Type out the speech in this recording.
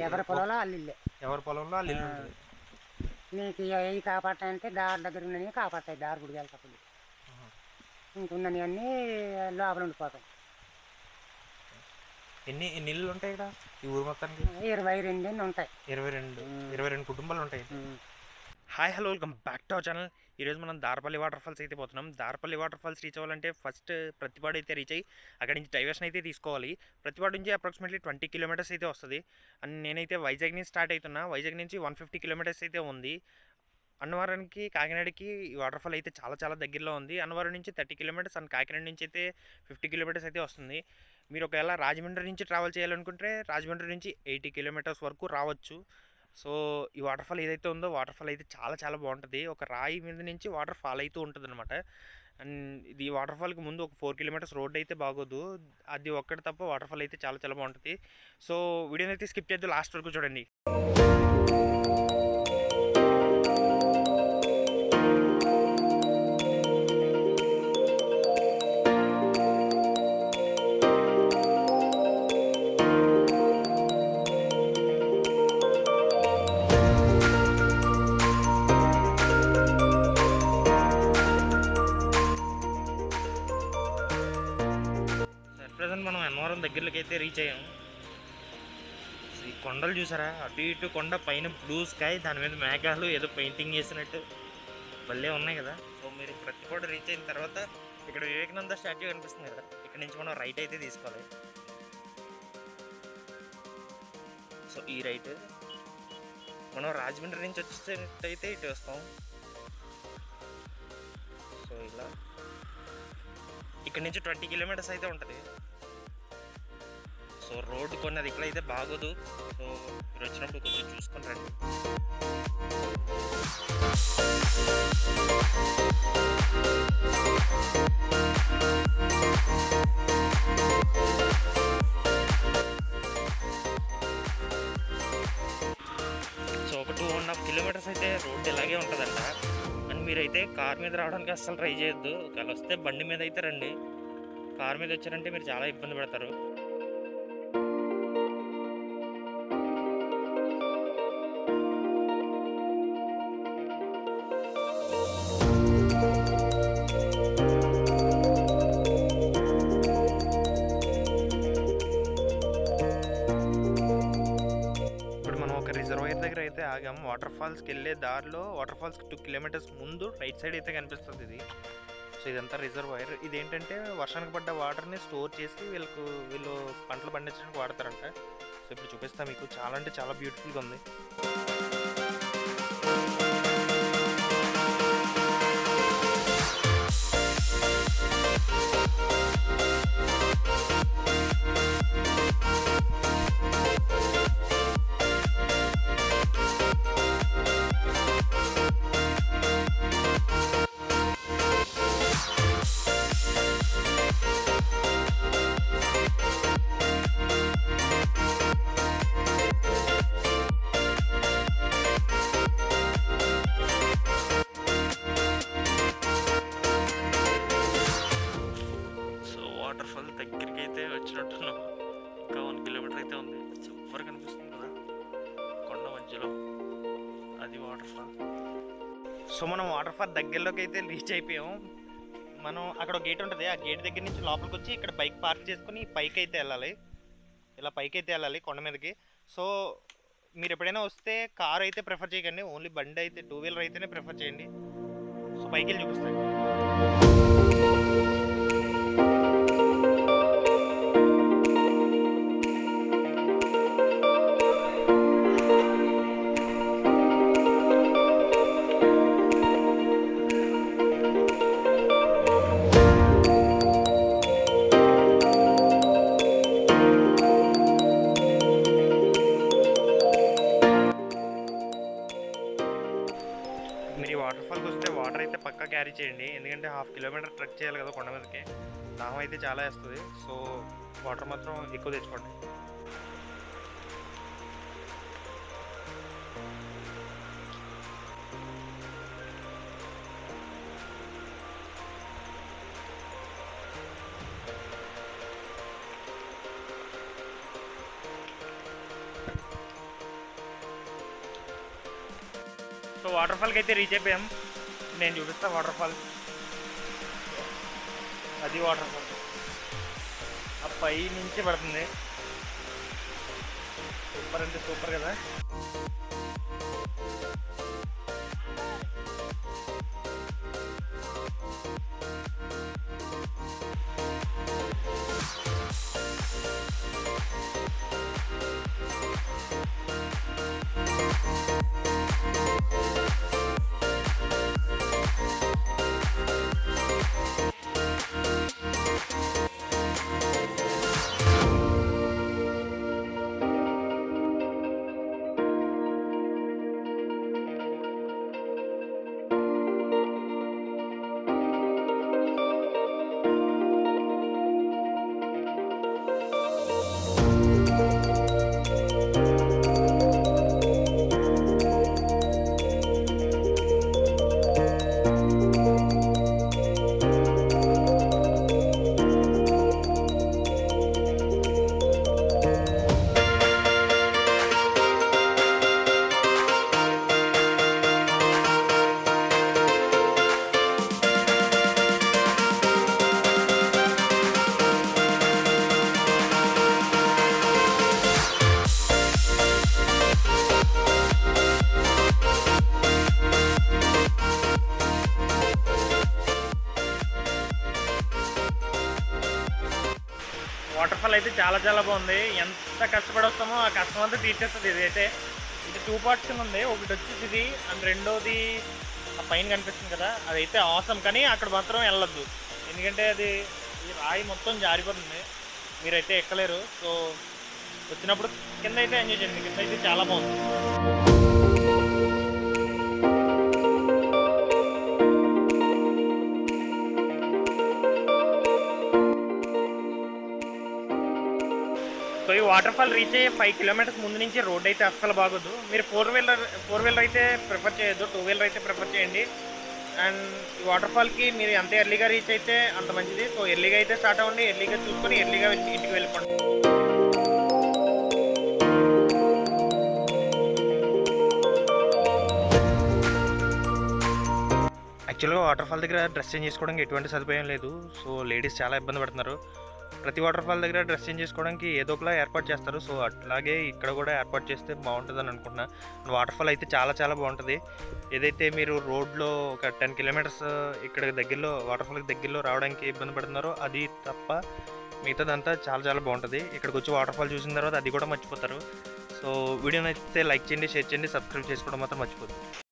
ఎవరి పొలంలో వాళ్ళు ఇల్లే ఎవరి పొలంలో వాళ్ళు ఇల్లు ఉంటుంది నీకు ఏవి కాపాడతాయంటే దారి దగ్గర ఉన్నవి కాపాడతాయి దారి గుడికి వెళ్తాయి ఆహా. ఇంకున్నవి అన్నీ లోపల ఉండిపోతాయి ఎన్ని ఎన్ని ఇల్లు ఉంటాయి ఇక్కడ ఈ ఊరు మొత్తానికి ఇరవై రెండు ఎన్ని ఉంటాయి ఇరవై రెండు ఉమ్. ఇరవై రెండు కుటుంబాలు ఉంటాయి um. Hi hello welcome back to our channel ఈరోజు మనం దారపల్లి వాటర్ ఫాల్స్ అయితే పోతున్నాం దారపల్లి వాటర్ ఫాల్స్ రీచ్ అవ్వాలంటే ఫస్ట్ ప్రతిపాడు అయితే రీచ్ అయ్యి అక్కడి నుంచి డైవర్షన్ అయితే తీసుకోవాలి ప్రతిపాడు నుంచి అప్రాక్సిమేట్లీ ట్వంటీ కిలోమీటర్స్ అయితే వస్తుంది అండ్ నేనైతే వైజాగ్ నుంచి స్టార్ట్ అవుతున్నా వైజాగ్ నుంచి వన్ ఫిఫ్టీ కిలోమీటర్స్ అయితే ఉంది అన్నవరానికి కాకినాడకి ఈ వాటర్ ఫాల్ అయితే చాలా చాలా దగ్గరలో ఉంది అన్నవరం నుంచి థర్టీ కిలోమీటర్స్ అండ్ కాకినాడ నుంచి అయితే ఫిఫ్టీ కిలోమీటర్స్ అయితే వస్తుంది మీరు ఒకవేళ రాజమండ్రి నుంచి ట్రావెల్ చేయాలనుకుంటే రాజమండ్రి నుంచి ఎయిటీ కిలోమీటర్స్ వరకు రావచ్చు సో ఈ వాటర్ ఫాల్ ఏదైతే ఉందో వాటర్ ఫాల్ అయితే చాలా చాలా బాగుంటుంది ఒక రాయి మీద నుంచి వాటర్ ఫాల్ అవుతూ ఉంటుంది అనమాట అండ్ ఇది వాటర్ ఫాల్కి ముందు ఒక ఫోర్ కిలోమీటర్స్ రోడ్ అయితే బాగోదు అది ఒక్కటి తప్ప వాటర్ ఫాల్ అయితే చాలా చాలా బాగుంటుంది సో వీడియోని అయితే స్కిప్ చేద్దాం లాస్ట్ వరకు చూడండి సార్ ప్రజెంట్ మనం అన్నవరం దగ్గరలోకి అయితే రీచ్ అయ్యాము సో ఈ కొండలు చూసారా అటు ఇటు కొండ పైన బ్లూ స్కై దాని మీద మేఘాలు ఏదో పెయింటింగ్ చేసినట్టు భలే ఉన్నాయి కదా సో మీరు ప్రతి కూడా రీచ్ అయిన తర్వాత ఇక్కడ వివేకానంద స్టాచ్యూ కనిపిస్తుంది కదా ఇక్కడ నుంచి మనం రైట్ అయితే తీసుకోవాలి సో ఈ రైట్ మనం రాజమండ్రి నుంచి వచ్చేటైతే ఇటు వస్తాం సో ఇలా ఇక్కడ నుంచి ట్వంటీ కిలోమీటర్స్ అయితే ఉంటుంది సో రోడ్డు కొన్నది ఇక్కడైతే బాగోదు సో మీరు వచ్చినప్పుడు కొంచెం చూసుకొని రండి సో ఒక టూ అండ్ హాఫ్ కిలోమీటర్స్ అయితే రోడ్డు ఇలాగే ఉంటుందంట అండ్ మీరైతే కార్ మీద రావడానికి అస్సలు ట్రై చేయొద్దు ఒకవేళ వస్తే బండి మీద అయితే రండి కార్ మీద వచ్చారంటే మీరు చాలా ఇబ్బంది పడతారు ఇప్పుడు మనం ఒక రిజర్వాయర్ దగ్గర అయితే ఆగాం వాటర్ ఫాల్స్కి వెళ్ళే దారిలో వాటర్ ఫాల్స్ టూ కిలోమీటర్స్ ముందు రైట్ సైడ్ అయితే కనిపిస్తుంది ఇది సో ఇదంతా రిజర్వాయర్ ఇదేంటంటే వర్షానికి పడ్డ వాటర్ని స్టోర్ చేసి వీళ్ళకు వీళ్ళు పంటలు పండించడానికి వాడతారంట సో ఇప్పుడు చూపిస్తా మీకు చాలా అంటే చాలా బ్యూటిఫుల్గా ఉంది సో వాటర్ ఫాల్ దగ్గరికి అయితే వచ్చినట్టున్నాం ఇంకా వన్ కిలోమీటర్ అయితే ఉంది సూపర్ కనిపిస్తుంది కదా కొండ మధ్యలో అది వాటర్ ఫాల్ సో మనం వాటర్ ఫాల్ దగ్గరలోకి అయితే రీచ్ అయిపోయాం మనం అక్కడ గేట్ ఉంటుంది ఆ గేట్ దగ్గర నుంచి లోపలికి వచ్చి ఇక్కడ బైక్ పార్క్ చేసుకుని పైకి అయితే వెళ్ళాలి ఇలా పైకి అయితే వెళ్ళాలి కొండ మీదకి సో మీరు ఎప్పుడైనా వస్తే కార్ అయితే ప్రిఫర్ చేయకండి ఓన్లీ బండి అయితే టూ వీలర్ అయితేనే ప్రిఫర్ చేయండి సో పైకి వెళ్ళి చూపిస్తాను మీరు ఈ వాటర్ ఫాల్కి వస్తే వాటర్ అయితే పక్కా క్యారీ చేయండి ఎందుకంటే హాఫ్ కిలోమీటర్ ట్రెక్ చేయాలి కదా కొండ మీదకి దాహం అయితే చాలా వేస్తుంది సో వాటర్ మాత్రం ఎక్కువ తెచ్చుకోండి వాటర్ ఫాల్కి అయితే రీచ్ అయిపోయాం నేను చూపిస్తా వాటర్ ఫాల్ అది వాటర్ ఫాల్ ఆ పై నుంచి పడుతుంది సూపర్ అంటే సూపర్ కదా వాటర్ ఫాల్ అయితే చాలా చాలా బాగుంది ఎంత కష్టపడి వస్తామో ఆ కష్టం అంతా తీర్చేస్తుంది ఇది అయితే ఇది టూ పార్ట్స్ ఉంది ఒకటి వచ్చేసి ఇది అండ్ రెండోది ఆ పైన కనిపిస్తుంది కదా అదైతే అవసరం కానీ అక్కడ మాత్రం వెళ్ళొద్దు ఎందుకంటే అది ఈ రాయి మొత్తం జారిపోతుంది మీరైతే ఎక్కలేరు సో వచ్చినప్పుడు కింద అయితే ఎంజాయ్ చేయండి కింద అయితే చాలా బాగుంది సో ఈ వాటర్ ఫాల్ రీచ్ అయ్యే ఫైవ్ కిలోమీటర్స్ ముందు నుంచి రోడ్ అయితే అస్సలు బాగోదు మీరు ఫోర్ వీలర్ ఫోర్ వీలర్ అయితే ప్రిఫర్ చేయొద్దు టూ వీలర్ అయితే ప్రిఫర్ చేయండి అండ్ ఈ వాటర్ ఫాల్కి మీరు ఎంత ఎర్లీగా రీచ్ అయితే అంత మంచిది సో ఎర్లీగా అయితే స్టార్ట్ అవ్వండి ఎర్లీగా చూసుకొని ఎర్లీగా వెళ్ళి ఇంటికి వెళ్ళిపోండి యాక్చువల్గా వాటర్ ఫాల్ దగ్గర డ్రెస్ చేంజ్ చేసుకోవడానికి ఎటువంటి సదుపాయం లేదు సో లేడీస్ చాలా ఇబ్బంది పడుతున్నారు ప్రతి వాటర్ ఫాల్ దగ్గర డ్రెస్ చేంజ్ చేసుకోవడానికి ఏదో ఒకలా ఏర్పాటు చేస్తారు సో అట్లాగే ఇక్కడ కూడా ఏర్పాటు చేస్తే బాగుంటుంది అని అనుకుంటున్నా వాటర్ ఫాల్ అయితే చాలా చాలా బాగుంటుంది ఏదైతే మీరు రోడ్లో ఒక టెన్ కిలోమీటర్స్ ఇక్కడ దగ్గరలో వాటర్ ఫాల్కి దగ్గరలో రావడానికి ఇబ్బంది పడుతున్నారో అది తప్ప మిగతాదంతా చాలా చాలా బాగుంటుంది ఇక్కడికి వచ్చి వాటర్ ఫాల్ చూసిన తర్వాత అది కూడా మర్చిపోతారు సో వీడియోని అయితే లైక్ చేయండి షేర్ చేయండి సబ్స్క్రైబ్ చేసుకోవడం మాత్రం మర్చిపోతుంది